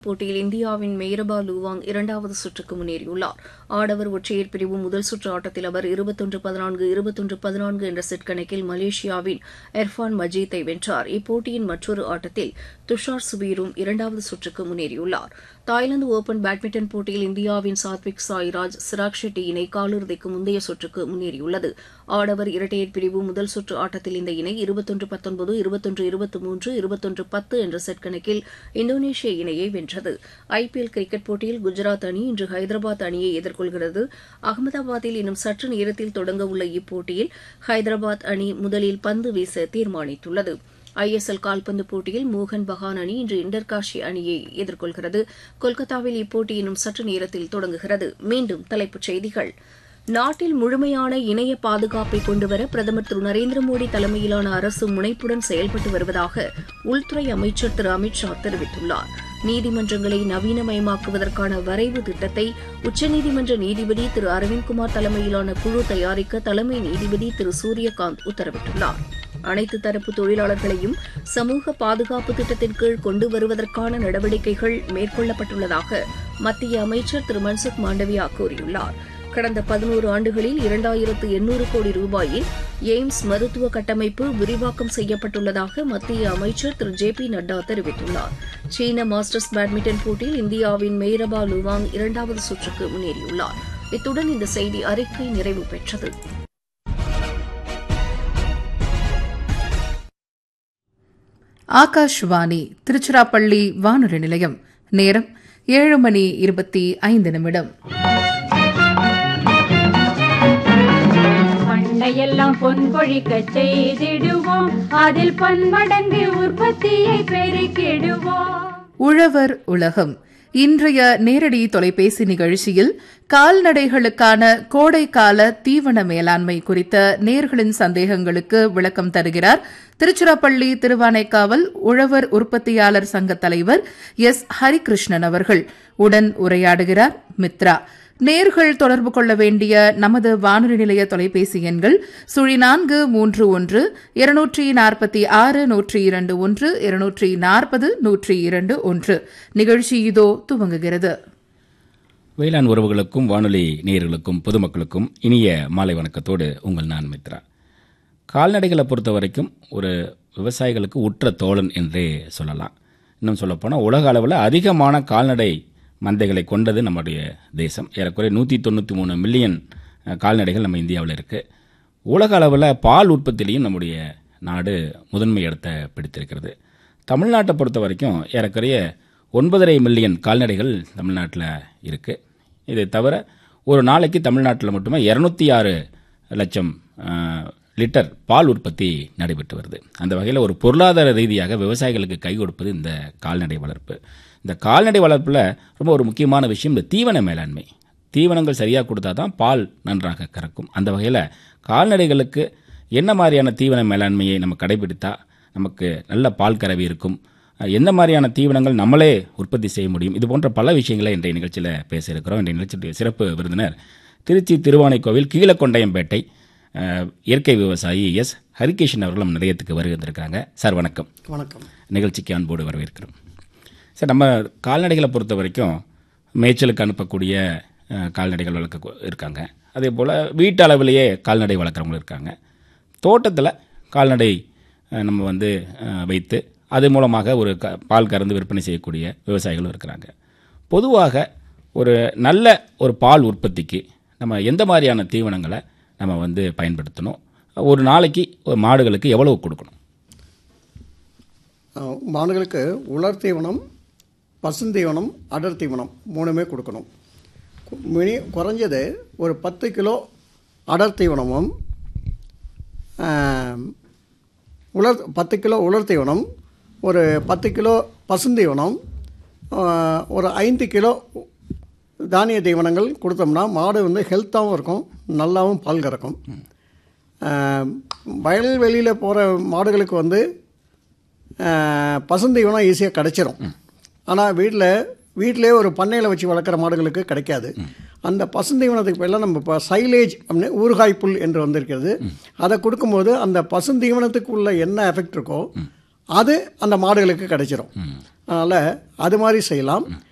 போட்டியில் இந்தியாவின் மெய்ரபா லூவாங் இரண்டாவது சுற்றுக்கு முன்னேறியுள்ளார் ஆடவர் ஒற்றையர் பிரிவு முதல் சுற்று ஆட்டத்தில் அவர் இருபத்தொன்று பதினான்கு இருபத்தொன்று பதினான்கு என்ற செட் கணக்கில் மலேசியாவின் எர்ஃபான் மஜீத்தை வென்றார் இப்போட்டியின் மற்றொரு ஆட்டத்தில் துஷார் சுபீரும் இரண்டாவது சுற்றுக்கு முன்னேறியுள்ளார் தாய்லாந்து ஓபன் பேட்மிண்டன் போட்டியில் இந்தியாவின் சாத்விக் சாய்ராஜ் சிராக் ஷெட்டி இணை காலிறுதிக்கு முந்தைய சுற்றுக்கு முன்னேறியுள்ளது ஆடவர் இரட்டையர் பிரிவு முதல் சுற்று ஆட்டத்தில் இந்த இணை இருபத்தொன்று பத்தொன்பது இருபத்தொன்று இருபத்தி மூன்று இருபத்தொன்று பத்து என்ற செட் கணக்கில் இந்தோனேஷிய இணையை வென்றது ஐபிஎல் கிரிக்கெட் போட்டியில் குஜராத் அணி இன்று ஹைதராபாத் அணியை எதிர்கொள்கிறது அகமதாபாத்தில் இன்னும் சற்று நேரத்தில் தொடங்க உள்ள இப்போட்டியில் ஹைதராபாத் அணி முதலில் பந்து வீச தீர்மானித்துள்ளது ஐஎஸ்எல் கால்பந்து போட்டியில் மோகன் பகான் அணி இன்று இண்டர்காஷி அணியை எதிர்கொள்கிறது கொல்கத்தாவில் இப்போட்டி இன்னும் சற்று நேரத்தில் தொடங்குகிறது மீண்டும் தலைப்புச் செய்திகள் நாட்டில் முழுமையான இணைய பாதுகாப்பை கொண்டுவர பிரதமர் திரு நரேந்திர மோடி தலைமையிலான அரசு முனைப்புடன் செயல்பட்டு வருவதாக உள்துறை அமைச்சர் திரு அமித் ஷா தெரிவித்துள்ளார் நீதிமன்றங்களை நவீனமயமாக்குவதற்கான வரைவு திட்டத்தை உச்சநீதிமன்ற நீதிபதி திரு அரவிந்த்குமார் தலைமையிலான குழு தயாரிக்க தலைமை நீதிபதி திரு சூரியகாந்த் உத்தரவிட்டுள்ளார் அனைத்து தரப்பு தொழிலாளர்களையும் சமூக பாதுகாப்பு திட்டத்தின் கீழ் கொண்டு வருவதற்கான நடவடிக்கைகள் மேற்கொள்ளப்பட்டுள்ளதாக மத்திய அமைச்சர் திரு மன்சுக் மாண்டவியா கூறியுள்ளார் கடந்த பதினோரு ஆண்டுகளில் இரண்டாயிரத்து எண்ணூறு கோடி ரூபாயில் எய்ம்ஸ் மருத்துவ கட்டமைப்பு விரிவாக்கம் செய்யப்பட்டுள்ளதாக மத்திய அமைச்சர் திரு ஜே பி நட்டா தெரிவித்துள்ளார் சீன மாஸ்டர்ஸ் பேட்மிண்டன் போட்டியில் இந்தியாவின் மெய்ரபா லுவாங் இரண்டாவது சுற்றுக்கு முன்னேறியுள்ளார் இத்துடன் இந்த செய்தி அறிக்கை நிறைவு பெற்றது ஆகாஷ்வாணி திருச்சிராப்பள்ளி வானொலி நிலையம் நேரம் ஏழு மணி இருபத்தி ஐந்து நிமிடம் பண்டையெல்லாம் பொன் கொழிக்க செய்திடுவோம் அதில் பன்மடங்கு உற்பத்தியை பெருக்கிடுவோம் உழவர் உலகம் இன்றைய நேரடி தொலைபேசி நிகழ்ச்சியில் கால்நடைகளுக்கான கோடைக்கால தீவன மேலாண்மை குறித்த நேர்களின் சந்தேகங்களுக்கு விளக்கம் தருகிறார் திருச்சிராப்பள்ளி திருவானைக்காவல் உழவர் உற்பத்தியாளர் சங்க தலைவர் எஸ் ஹரிகிருஷ்ணன் அவர்கள் உடன் உரையாடுகிறார் மித்ரா நேர்கள் தொடர்பு கொள்ள வேண்டிய நமது வானொலி நிலைய தொலைபேசி எண்கள் சுழி நான்கு மூன்று ஒன்று இருநூற்றி நாற்பத்தி ஆறு நூற்றி இரண்டு ஒன்று இருநூற்றி நாற்பது நூற்றி இரண்டு ஒன்று நிகழ்ச்சி இதோ துவங்குகிறது வேளாண் உறவுகளுக்கும் வானொலி நேயர்களுக்கும் பொதுமக்களுக்கும் இனிய மாலை வணக்கத்தோடு உங்கள் நான் மித்ரா கால்நடைகளை பொறுத்த வரைக்கும் ஒரு விவசாயிகளுக்கு உற்ற தோழன் என்றே சொல்லலாம் இன்னும் சொல்லப்போனால் உலக அளவில் அதிகமான கால்நடை மந்தைகளை கொண்டது நம்முடைய தேசம் ஏறக்குறைய நூற்றி தொண்ணூற்றி மூணு மில்லியன் கால்நடைகள் நம்ம இந்தியாவில் இருக்குது உலக அளவில் பால் உற்பத்திலையும் நம்முடைய நாடு முதன்மை இடத்தை பிடித்திருக்கிறது தமிழ்நாட்டை பொறுத்த வரைக்கும் ஏறக்குறைய ஒன்பதரை மில்லியன் கால்நடைகள் தமிழ்நாட்டில் இருக்குது இதை தவிர ஒரு நாளைக்கு தமிழ்நாட்டில் மட்டுமே இரநூத்தி ஆறு லட்சம் லிட்டர் பால் உற்பத்தி நடைபெற்று வருது அந்த வகையில் ஒரு பொருளாதார ரீதியாக விவசாயிகளுக்கு கை கொடுப்பது இந்த கால்நடை வளர்ப்பு இந்த கால்நடை வளர்ப்பில் ரொம்ப ஒரு முக்கியமான விஷயம் இந்த தீவன மேலாண்மை தீவனங்கள் சரியாக கொடுத்தா தான் பால் நன்றாக கறக்கும் அந்த வகையில் கால்நடைகளுக்கு என்ன மாதிரியான தீவன மேலாண்மையை நம்ம கடைபிடித்தா நமக்கு நல்ல பால் கறவை இருக்கும் எந்த மாதிரியான தீவனங்கள் நம்மளே உற்பத்தி செய்ய முடியும் இது போன்ற பல விஷயங்களை இன்றைய நிகழ்ச்சியில் பேச இருக்கிறோம் இன்றைய நிகழ்ச்சியுடைய சிறப்பு விருந்தினர் திருச்சி திருவானைக்கோவில் கீழக்கொண்டையம்பேட்டை இயற்கை விவசாயி எஸ் ஹரிகிருஷ்ணன் அவர்கள் நம்ம நிலையத்துக்கு வருகை வந்திருக்காங்க சார் வணக்கம் வணக்கம் நிகழ்ச்சிக்கு அன்போடு வரவேற்கிறோம் சார் நம்ம கால்நடைகளை பொறுத்த வரைக்கும் மேய்ச்சலுக்கு அனுப்பக்கூடிய கால்நடைகள் வளர்க்க இருக்காங்க அதே போல் வீட்டு அளவிலேயே கால்நடை வளர்க்குறவங்களும் இருக்காங்க தோட்டத்தில் கால்நடை நம்ம வந்து வைத்து அது மூலமாக ஒரு க பால் கறந்து விற்பனை செய்யக்கூடிய விவசாயிகளும் இருக்கிறாங்க பொதுவாக ஒரு நல்ல ஒரு பால் உற்பத்திக்கு நம்ம எந்த மாதிரியான தீவனங்களை நம்ம வந்து பயன்படுத்தணும் ஒரு நாளைக்கு ஒரு மாடுகளுக்கு எவ்வளவு கொடுக்கணும் மாடுகளுக்கு உலர் தீவனம் பசுந்தீவனம் அடர் தீவனம் மூணுமே கொடுக்கணும் மினி குறைஞ்சது ஒரு பத்து கிலோ அடர் தீவனமும் உலர் பத்து கிலோ உலர் தீவனம் ஒரு பத்து கிலோ பசுந்தீவனம் ஒரு ஐந்து கிலோ தானிய தீவனங்கள் கொடுத்தோம்னா மாடு வந்து ஹெல்த்தாகவும் இருக்கும் நல்லாவும் பால் கறக்கும் வயல்வெளியில் போகிற மாடுகளுக்கு வந்து பசுந்தீவனம் ஈஸியாக கிடச்சிரும் ஆனால் வீட்டில் வீட்டிலே ஒரு பண்ணையில் வச்சு வளர்க்குற மாடுகளுக்கு கிடைக்காது அந்த பசுந்தீவனத்துக்கு பதிலாக நம்ம இப்போ சைலேஜ் அப்படின்னு ஊறுகாய் புல் என்று வந்திருக்கிறது அதை கொடுக்கும்போது அந்த பசுந்தீவனத்துக்கு உள்ள என்ன எஃபெக்ட் இருக்கோ அது அந்த மாடுகளுக்கு கிடைச்சிரும் அதனால் அது மாதிரி செய்யலாம்